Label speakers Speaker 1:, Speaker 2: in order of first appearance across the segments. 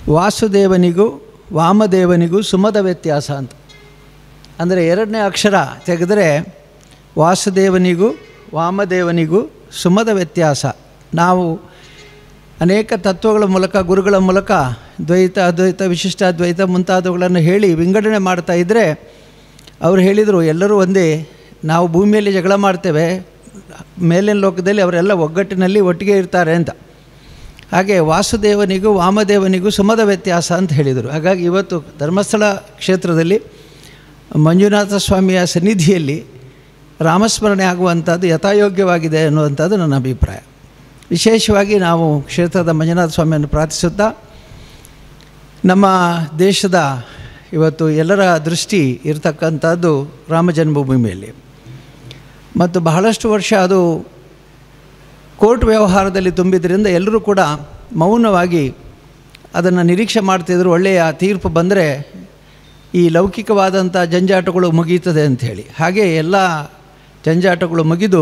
Speaker 1: ವಾಸುದೇವನಿಗೂ ವಾಮದೇವನಿಗೂ ಸುಮದ ವ್ಯತ್ಯಾಸ ಅಂತ ಅಂದರೆ ಎರಡನೇ ಅಕ್ಷರ ತೆಗೆದರೆ ವಾಸುದೇವನಿಗೂ ವಾಮದೇವನಿಗೂ ಸುಮದ ವ್ಯತ್ಯಾಸ ನಾವು ಅನೇಕ ತತ್ವಗಳ ಮೂಲಕ ಗುರುಗಳ ಮೂಲಕ ದ್ವೈತ ಅದ್ವೈತ ವಿಶಿಷ್ಟಾದ್ವೈತ ಮುಂತಾದವುಗಳನ್ನು ಹೇಳಿ ವಿಂಗಡಣೆ ಮಾಡ್ತಾ ಇದ್ದರೆ ಅವರು ಹೇಳಿದರು ಎಲ್ಲರೂ ಒಂದೇ ನಾವು ಭೂಮಿಯಲ್ಲಿ ಜಗಳ ಮಾಡ್ತೇವೆ ಮೇಲಿನ ಲೋಕದಲ್ಲಿ ಅವರೆಲ್ಲ ಒಗ್ಗಟ್ಟಿನಲ್ಲಿ ಒಟ್ಟಿಗೆ ಇರ್ತಾರೆ ಅಂತ ಹಾಗೆ ವಾಸುದೇವನಿಗೂ ವಾಮದೇವನಿಗೂ ಸುಮದ ವ್ಯತ್ಯಾಸ ಅಂತ ಹೇಳಿದರು ಹಾಗಾಗಿ ಇವತ್ತು ಧರ್ಮಸ್ಥಳ ಕ್ಷೇತ್ರದಲ್ಲಿ ಮಂಜುನಾಥ ಸ್ವಾಮಿಯ ಸನ್ನಿಧಿಯಲ್ಲಿ ರಾಮಸ್ಮರಣೆ ಆಗುವಂಥದ್ದು ಯಥಾಯೋಗ್ಯವಾಗಿದೆ ಅನ್ನುವಂಥದ್ದು ನನ್ನ ಅಭಿಪ್ರಾಯ ವಿಶೇಷವಾಗಿ ನಾವು ಕ್ಷೇತ್ರದ ಮಂಜುನಾಥ ಸ್ವಾಮಿಯನ್ನು ಪ್ರಾರ್ಥಿಸುತ್ತಾ ನಮ್ಮ ದೇಶದ ಇವತ್ತು ಎಲ್ಲರ ದೃಷ್ಟಿ ಇರತಕ್ಕಂಥದ್ದು ರಾಮ ಜನ್ಮಭೂಮಿಯಲ್ಲಿ ಮತ್ತು ಬಹಳಷ್ಟು ವರ್ಷ ಅದು ಕೋರ್ಟ್ ವ್ಯವಹಾರದಲ್ಲಿ ತುಂಬಿದ್ರಿಂದ ಎಲ್ಲರೂ ಕೂಡ ಮೌನವಾಗಿ ಅದನ್ನು ನಿರೀಕ್ಷೆ ಮಾಡ್ತಿದ್ರು ಒಳ್ಳೆಯ ತೀರ್ಪು ಬಂದರೆ ಈ ಲೌಕಿಕವಾದಂಥ ಜಂಜಾಟಗಳು ಮುಗೀತದೆ ಅಂಥೇಳಿ ಹಾಗೆ ಎಲ್ಲ ಜಂಜಾಟಗಳು ಮುಗಿದು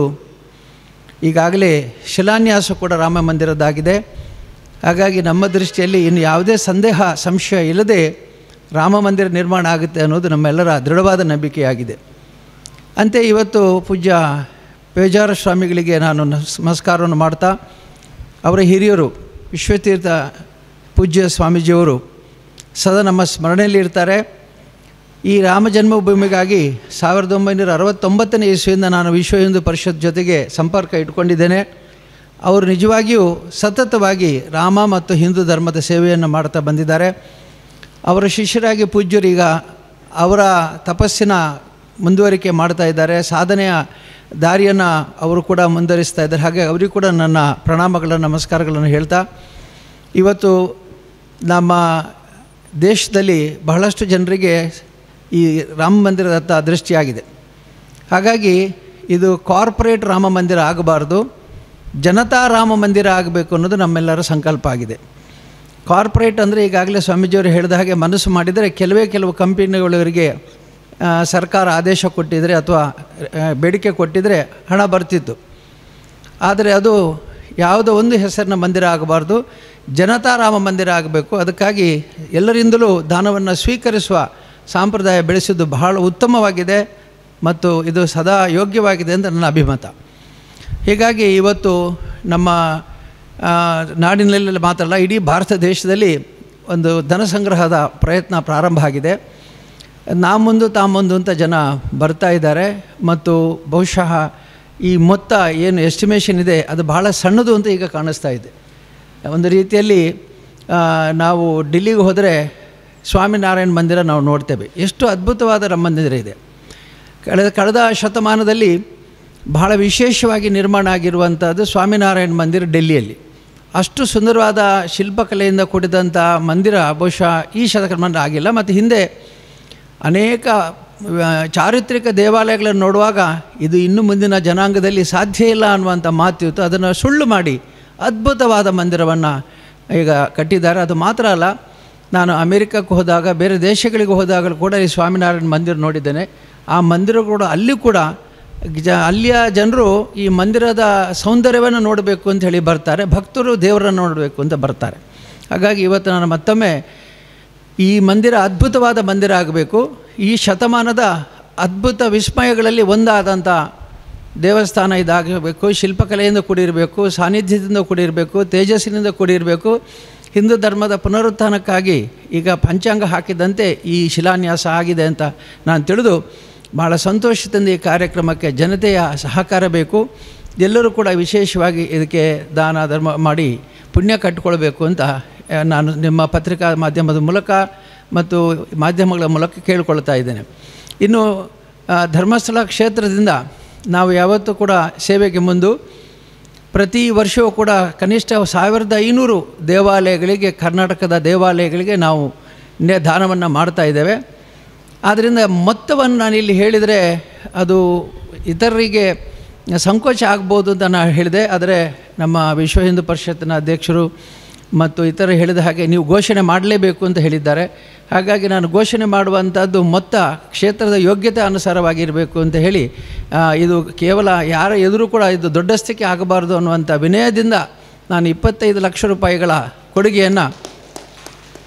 Speaker 1: ಈಗಾಗಲೇ ಶಿಲಾನ್ಯಾಸ ಕೂಡ ರಾಮ ಮಂದಿರದ್ದಾಗಿದೆ ಹಾಗಾಗಿ ನಮ್ಮ ದೃಷ್ಟಿಯಲ್ಲಿ ಇನ್ನು ಯಾವುದೇ ಸಂದೇಹ ಸಂಶಯ ಇಲ್ಲದೆ ರಾಮ ಮಂದಿರ ನಿರ್ಮಾಣ ಆಗುತ್ತೆ ಅನ್ನೋದು ನಮ್ಮೆಲ್ಲರ ದೃಢವಾದ ನಂಬಿಕೆಯಾಗಿದೆ ಅಂತೆ ಇವತ್ತು ಪೂಜ್ಯ ಪೇಜಾರ ಸ್ವಾಮಿಗಳಿಗೆ ನಾನು ನಮಸ್- ನಮಸ್ಕಾರವನ್ನು ಮಾಡ್ತಾ ಅವರ ಹಿರಿಯರು ವಿಶ್ವತೀರ್ಥ ಪೂಜ್ಯ ಸ್ವಾಮೀಜಿಯವರು ಸದಾ ನಮ್ಮ ಸ್ಮರಣೆಯಲ್ಲಿ ಇರ್ತಾರೆ ಈ ರಾಮ ಜನ್ಮಭೂಮಿಗಾಗಿ ಸಾವಿರದ ಒಂಬೈನೂರ ಅರವತ್ತೊಂಬತ್ತನೇ ಇಸ್ವಿಯಿಂದ ನಾನು ವಿಶ್ವ ಹಿಂದೂ ಪರಿಷತ್ ಜೊತೆಗೆ ಸಂಪರ್ಕ ಇಟ್ಕೊಂಡಿದ್ದೇನೆ ಅವರು ನಿಜವಾಗಿಯೂ ಸತತವಾಗಿ ರಾಮ ಮತ್ತು ಹಿಂದೂ ಧರ್ಮದ ಸೇವೆಯನ್ನು ಮಾಡ್ತಾ ಬಂದಿದ್ದಾರೆ ಅವರ ಶಿಷ್ಯರಾಗಿ ಪೂಜ್ಯರು ಈಗ ಅವರ ತಪಸ್ಸಿನ ಮುಂದುವರಿಕೆ ಮಾಡ್ತಾ ಇದ್ದಾರೆ ಸಾಧನೆಯ ದಾರಿಯನ್ನು ಅವರು ಕೂಡ ಮುಂದುವರಿಸ್ತಾ ಇದ್ದಾರೆ ಹಾಗೆ ಅವರಿಗೂ ಕೂಡ ನನ್ನ ಪ್ರಣಾಮಗಳನ್ನು ನಮಸ್ಕಾರಗಳನ್ನು ಹೇಳ್ತಾ ಇವತ್ತು ನಮ್ಮ ದೇಶದಲ್ಲಿ ಬಹಳಷ್ಟು ಜನರಿಗೆ ಈ ರಾಮ ಮಂದಿರದತ್ತ ದೃಷ್ಟಿಯಾಗಿದೆ ಹಾಗಾಗಿ ಇದು ಕಾರ್ಪೊರೇಟ್ ರಾಮ ಮಂದಿರ ಆಗಬಾರ್ದು ಜನತಾ ರಾಮ ಮಂದಿರ ಆಗಬೇಕು ಅನ್ನೋದು ನಮ್ಮೆಲ್ಲರ ಸಂಕಲ್ಪ ಆಗಿದೆ ಕಾರ್ಪೊರೇಟ್ ಅಂದರೆ ಈಗಾಗಲೇ ಸ್ವಾಮೀಜಿಯವರು ಹೇಳಿದ ಹಾಗೆ ಮನಸ್ಸು ಮಾಡಿದರೆ ಕೆಲವೇ ಕೆಲವು ಕಂಪನಿಗಳವರಿಗೆ ಆ, ಸರ್ಕಾರ ಆದೇಶ ಕೊಟ್ಟಿದ್ದರೆ ಅಥವಾ ಆ, ಬೇಡಿಕೆ ಕೊಟ್ಟಿದ್ದರೆ ಹಣ ಬರ್ತಿತ್ತು ಆದರೆ ಅದು ಯಾವುದೋ ಒಂದು ಹೆಸರಿನ ಮಂದಿರ ಆಗಬಾರ್ದು ಜನತಾ ರಾಮ ಮಂದಿರ ಆಗಬೇಕು ಅದಕ್ಕಾಗಿ ಎಲ್ಲರಿಂದಲೂ ದಾನವನ್ನು ಸ್ವೀಕರಿಸುವ ಸಂಪ್ರದಾಯ ಬೆಳೆಸಿದ್ದು ಬಹಳ ಉತ್ತಮವಾಗಿದೆ ಮತ್ತು ಇದು ಸದಾ ಯೋಗ್ಯವಾಗಿದೆ ಅಂತ ನನ್ನ ಅಭಿಮತ ಹೀಗಾಗಿ ಇವತ್ತು ನಮ್ಮ ಆ, ನಾಡಿನಲ್ಲಿ ಮಾತ್ರ ಅಲ್ಲ ಇಡೀ ಭಾರತ ದೇಶದಲ್ಲಿ ಒಂದು ಧನ ಸಂಗ್ರಹದ ಪ್ರಯತ್ನ ಪ್ರಾರಂಭ ಆಗಿದೆ ನಾ ಮುಂದು ತಾ ಮುಂದು ಅಂತ ಜನ ಬರ್ತಾ ಇದ್ದಾರೆ ಮತ್ತು ಬಹುಶಃ ಈ ಮೊತ್ತ ಏನು ಎಸ್ಟಿಮೇಷನ್ ಇದೆ ಅದು ಬಹಳ ಸಣ್ಣದು ಅಂತ ಈಗ ಕಾಣಿಸ್ತಾ ಇದೆ ಒಂದು ರೀತಿಯಲ್ಲಿ ಆ, ನಾವು ಡಿಲ್ಲಿಗೆ ಹೋದರೆ ಸ್ವಾಮಿನಾರಾಯಣ ಮಂದಿರ ನಾವು ನೋಡ್ತೇವೆ ಎಷ್ಟು ಅದ್ಭುತವಾದ ರಾಮ ಮಂದಿರ ಇದೆ ಕಳೆದ ಕಳೆದ ಶತಮಾನದಲ್ಲಿ ಬಹಳ ವಿಶೇಷವಾಗಿ ನಿರ್ಮಾಣ ಆಗಿರುವಂಥದ್ದು ಸ್ವಾಮಿನಾರಾಯಣ ಮಂದಿರ ಡೆಲ್ಲಿಯಲ್ಲಿ ಅಷ್ಟು ಸುಂದರವಾದ ಶಿಲ್ಪಕಲೆಯಿಂದ ಕೂಡಿದಂಥ ಮಂದಿರ ಬಹುಶಃ ಈ ಶತಮಾನ ಆಗಿಲ್ಲ ಮತ್ತು ಹಿಂದೆ ಅನೇಕ ಆ, ಚಾರಿತ್ರಿಕ ದೇವಾಲಯಗಳನ್ನು ನೋಡುವಾಗ ಇದು ಇನ್ನು ಮುಂದಿನ ಜನಾಂಗದಲ್ಲಿ ಸಾಧ್ಯ ಇಲ್ಲ ಅನ್ನುವಂಥ ಮಾತಿತ್ತು ಅದನ್ನು ಸುಳ್ಳು ಮಾಡಿ ಅದ್ಭುತವಾದ ಮಂದಿರವನ್ನು ಈಗ ಕಟ್ಟಿದ್ದಾರೆ ಅದು ಮಾತ್ರ ಅಲ್ಲ ನಾನು ಅಮೇರಿಕಕ್ಕೆ ಹೋದಾಗ ಬೇರೆ ದೇಶಗಳಿಗೆ ಹೋದಾಗಲೂ ಕೂಡ ಈ ಸ್ವಾಮಿನಾರಾಯಣ ಮಂದಿರ ನೋಡಿದ್ದೇನೆ ಆ ಮಂದಿರ ಕೂಡ ಅಲ್ಲಿ ಕೂಡ ಜ ಅಲ್ಲಿಯ ಜನರು ಈ ಮಂದಿರದ ಸೌಂದರ್ಯವನ್ನು ನೋಡಬೇಕು ಅಂತ ಹೇಳಿ ಬರ್ತಾರೆ ಭಕ್ತರು ದೇವರನ್ನು ನೋಡಬೇಕು ಅಂತ ಬರ್ತಾರೆ ಹಾಗಾಗಿ ಇವತ್ತು ನಾನು ಮತ್ತೊಮ್ಮೆ ಈ ಮಂದಿರ ಅದ್ಭುತವಾದ ಮಂದಿರ ಆಗಬೇಕು ಈ ಶತಮಾನದ ಅದ್ಭುತ ವಿಸ್ಮಯಗಳಲ್ಲಿ ಒಂದಾದಂಥ ದೇವಸ್ಥಾನ ಇದಾಗಬೇಕು ಶಿಲ್ಪಕಲೆಯಿಂದ ಕೂಡಿರಬೇಕು ಸಾನ್ನಿಧ್ಯದಿಂದ ಕೂಡಿರಬೇಕು ತೇಜಸ್ಸಿನಿಂದ ಕೂಡಿರಬೇಕು ಹಿಂದೂ ಧರ್ಮದ ಪುನರುತ್ಥಾನಕ್ಕಾಗಿ ಈಗ ಪಂಚಾಂಗ ಹಾಕಿದಂತೆ ಈ ಶಿಲಾನ್ಯಾಸ ಆಗಿದೆ ಅಂತ ನಾನು ತಿಳಿದು ಭಾಳ ಸಂತೋಷದಿಂದ ಈ ಕಾರ್ಯಕ್ರಮಕ್ಕೆ ಜನತೆಯ ಸಹಕಾರ ಬೇಕು ಎಲ್ಲರೂ ಕೂಡ ವಿಶೇಷವಾಗಿ ಇದಕ್ಕೆ ದಾನ ಧರ್ಮ ಮಾಡಿ ಪುಣ್ಯ ಕಟ್ಟಿಕೊಳ್ಬೇಕು ಅಂತ ಆ, ನಾನು ನಿಮ್ಮ ಪತ್ರಿಕಾ ಮಾಧ್ಯಮದ ಮೂಲಕ ಮತ್ತು ಮಾಧ್ಯಮಗಳ ಮೂಲಕ ಕೇಳಿಕೊಳ್ತಾ ಇದ್ದೇನೆ ಇನ್ನು ಆ, ಧರ್ಮಸ್ಥಳ ಕ್ಷೇತ್ರದಿಂದ ನಾವು ಯಾವತ್ತೂ ಕೂಡ ಸೇವೆಗೆ ಮುಂದು ಪ್ರತಿ ವರ್ಷವೂ ಕೂಡ ಕನಿಷ್ಠ ಸಾವಿರದ ಐನೂರು ದೇವಾಲಯಗಳಿಗೆ ಕರ್ನಾಟಕದ ದೇವಾಲಯಗಳಿಗೆ ನಾವು ನೆ ದಾನವನ್ನು ಮಾಡ್ತಾ ಇದ್ದೇವೆ ಆದ್ದರಿಂದ ಮೊತ್ತವನ್ನು ನಾನು ಇಲ್ಲಿ ಹೇಳಿದರೆ ಅದು ಇತರರಿಗೆ ಸಂಕೋಚ ಆಗ್ಬೋದು ಅಂತ ನಾನು ಹೇಳಿದೆ ಆದರೆ ನಮ್ಮ ವಿಶ್ವ ಹಿಂದೂ ಪರಿಷತ್ತಿನ ಅಧ್ಯಕ್ಷರು ಮತ್ತು ಇತರ ಹೇಳಿದ ಹಾಗೆ ನೀವು ಘೋಷಣೆ ಮಾಡಲೇಬೇಕು ಅಂತ ಹೇಳಿದ್ದಾರೆ ಹಾಗಾಗಿ ನಾನು ಘೋಷಣೆ ಮಾಡುವಂಥದ್ದು ಮೊತ್ತ ಕ್ಷೇತ್ರದ ಯೋಗ್ಯತೆ ಅನುಸಾರವಾಗಿರಬೇಕು ಅಂತ ಹೇಳಿ ಆ, ಇದು ಕೇವಲ ಯಾರ ಎದುರು ಕೂಡ ಇದು ದೊಡ್ಡಸ್ತಿಕೆ ಆಗಬಾರ್ದು ಅನ್ನುವಂಥ ವಿನಯದಿಂದ ನಾನು ಇಪ್ಪತ್ತೈದು ಲಕ್ಷ ರೂಪಾಯಿಗಳ ಕೊಡುಗೆಯನ್ನು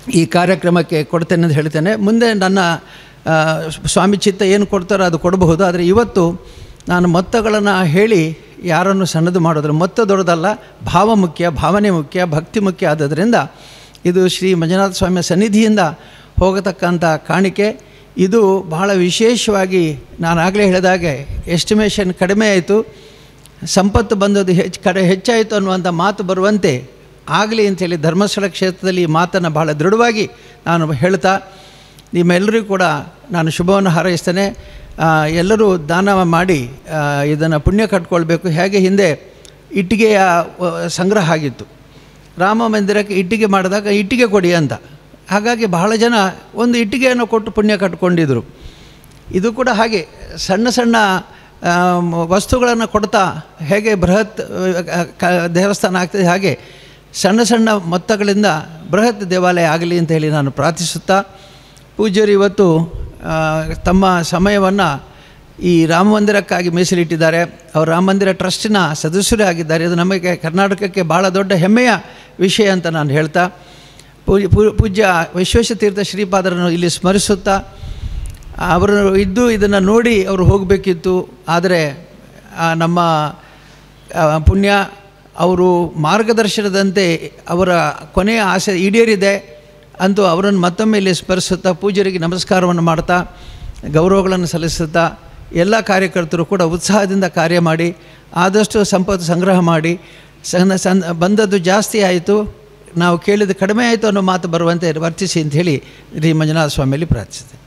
Speaker 1: ಈ ಕಾರ್ಯಕ್ರಮಕ್ಕೆ ಕೊಡ್ತೇನೆ ಅಂತ ಹೇಳ್ತೇನೆ ಮುಂದೆ ನನ್ನ ಆ, ಸ್ವಾಮಿ ಚಿತ್ತ ಏನು ಕೊಡ್ತಾರೋ ಅದು ಕೊಡಬಹುದು ಆದರೆ ಇವತ್ತು ನಾನು ಮೊತ್ತಗಳನ್ನು ಹೇಳಿ ಯಾರನ್ನು ಸಣ್ಣದು ಮಾಡೋದ್ರ ಮೊತ್ತ ದೊಡ್ಡದಲ್ಲ ಭಾವ ಮುಖ್ಯ ಭಾವನೆ ಮುಖ್ಯ ಭಕ್ತಿ ಮುಖ್ಯ ಆದದ್ರಿಂದ ಇದು ಶ್ರೀ ಮಂಜುನಾಥ ಸ್ವಾಮಿಯ ಸನ್ನಿಧಿಯಿಂದ ಹೋಗತಕ್ಕಂಥ ಕಾಣಿಕೆ ಇದು ಬಹಳ ವಿಶೇಷವಾಗಿ ನಾನು ಆಗಲೇ ಹೇಳಿದಾಗೆ ಎಸ್ಟಿಮೇಷನ್ ಕಡಿಮೆ ಆಯಿತು ಸಂಪತ್ತು ಬಂದದ್ದು ಹೆಚ್ಚು ಕಡೆ ಹೆಚ್ಚಾಯಿತು ಅನ್ನುವಂಥ ಮಾತು ಬರುವಂತೆ ಆಗಲಿ ಅಂಥೇಳಿ ಧರ್ಮಸ್ಥಳ ಕ್ಷೇತ್ರದಲ್ಲಿ ಈ ಮಾತನ್ನು ಬಹಳ ದೃಢವಾಗಿ ನಾನು ಹೇಳ್ತಾ ನಿಮ್ಮೆಲ್ಲರಿಗೂ ಕೂಡ ನಾನು ಶುಭವನ್ನು ಹಾರೈಸ್ತೇನೆ ಆ, ಎಲ್ಲರೂ ದಾನ ಮಾಡಿ ಇದನ್ನು ಪುಣ್ಯ ಕಟ್ಕೊಳ್ಬೇಕು ಹೇಗೆ ಹಿಂದೆ ಇಟ್ಟಿಗೆಯ ಆ, ಸಂಗ್ರಹ ಆಗಿತ್ತು ರಾಮ ಮಂದಿರಕ್ಕೆ ಇಟ್ಟಿಗೆ ಮಾಡಿದಾಗ ಇಟ್ಟಿಗೆ ಕೊಡಿ ಅಂತ ಹಾಗಾಗಿ ಬಹಳ ಜನ ಒಂದು ಇಟ್ಟಿಗೆಯನ್ನು ಕೊಟ್ಟು ಪುಣ್ಯ ಕಟ್ಕೊಂಡಿದ್ರು ಇದು ಕೂಡ ಹಾಗೆ ಸಣ್ಣ ಸಣ್ಣ ವಸ್ತುಗಳನ್ನು ಕೊಡ್ತಾ ಹೇಗೆ ಬೃಹತ್ ಆ, ಕ- ದೇವಸ್ಥಾನ ಆಗ್ತದೆ ಹಾಗೆ ಸಣ್ಣ ಸಣ್ಣ ಮೊತ್ತಗಳಿಂದ ಬೃಹತ್ ದೇವಾಲಯ ಆಗಲಿ ಅಂತ ಹೇಳಿ ನಾನು ಪ್ರಾರ್ಥಿಸುತ್ತಾ ಪೂಜ್ಯರು ಇವತ್ತು ಆ, ತಮ್ಮ ಸಮಯವನ್ನು ಈ ರಾಮ ಮಂದಿರಕ್ಕಾಗಿ ಮೀಸಲಿಟ್ಟಿದ್ದಾರೆ ಅವರು ರಾಮ ಮಂದಿರ ಟ್ರಸ್ಟಿನ ಸದಸ್ಯರೇ ಆಗಿದ್ದಾರೆ ಇದು ನಮಗೆ ಕರ್ನಾಟಕಕ್ಕೆ ಭಾಳ ದೊಡ್ಡ ಹೆಮ್ಮೆಯ ವಿಷಯ ಅಂತ ನಾನು ಹೇಳ್ತಾ ಪೂಜ ಪೂ- ಪೂಜ್ಯ ವಿಶ್ವೇಶತೀರ್ಥ ಶ್ರೀಪಾದರನ್ನು ಇಲ್ಲಿ ಸ್ಮರಿಸುತ್ತಾ ಅವರು ಇದ್ದು ಇದನ್ನು ನೋಡಿ ಅವರು ಹೋಗಬೇಕಿತ್ತು ಆದರೆ ಆ, ನಮ್ಮ ಆ, ಪುಣ್ಯ ಅವರು ಮಾರ್ಗದರ್ಶನದಂತೆ ಅವರ ಕೊನೆಯ ಆಸೆ ಈಡೇರಿದೆ ಅಂತೂ ಅವರನ್ನು ಮತ್ತೊಮ್ಮೆ ಇಲ್ಲಿ ಸ್ಮರಿಸುತ್ತಾ ಪೂಜ್ಯರಿಗೆ ನಮಸ್ಕಾರವನ್ನು ಮಾಡ್ತಾ ಗೌರವಗಳನ್ನು ಸಲ್ಲಿಸುತ್ತಾ ಎಲ್ಲ ಕಾರ್ಯಕರ್ತರು ಕೂಡ ಉತ್ಸಾಹದಿಂದ ಕಾರ್ಯ ಮಾಡಿ ಆದಷ್ಟು ಸಂಪತ್ತು ಸಂಗ್ರಹ ಮಾಡಿ ಸಣ್ಣ ಸಣ್ಣ ಬಂದದ್ದು ಜಾಸ್ತಿ ಆಯಿತು ನಾವು ಕೇಳಿದ ಕಡಿಮೆ ಆಯಿತು ಅನ್ನೋ ಮಾತು ಬರುವಂತೆ ವರ್ತಿಸಿ ಅಂಥೇಳಿ ಶ್ರೀ ಮಂಜುನಾಥ ಸ್ವಾಮಿಯಲ್ಲಿ ಪ್ರಾರ್ಥಿಸಿದೆ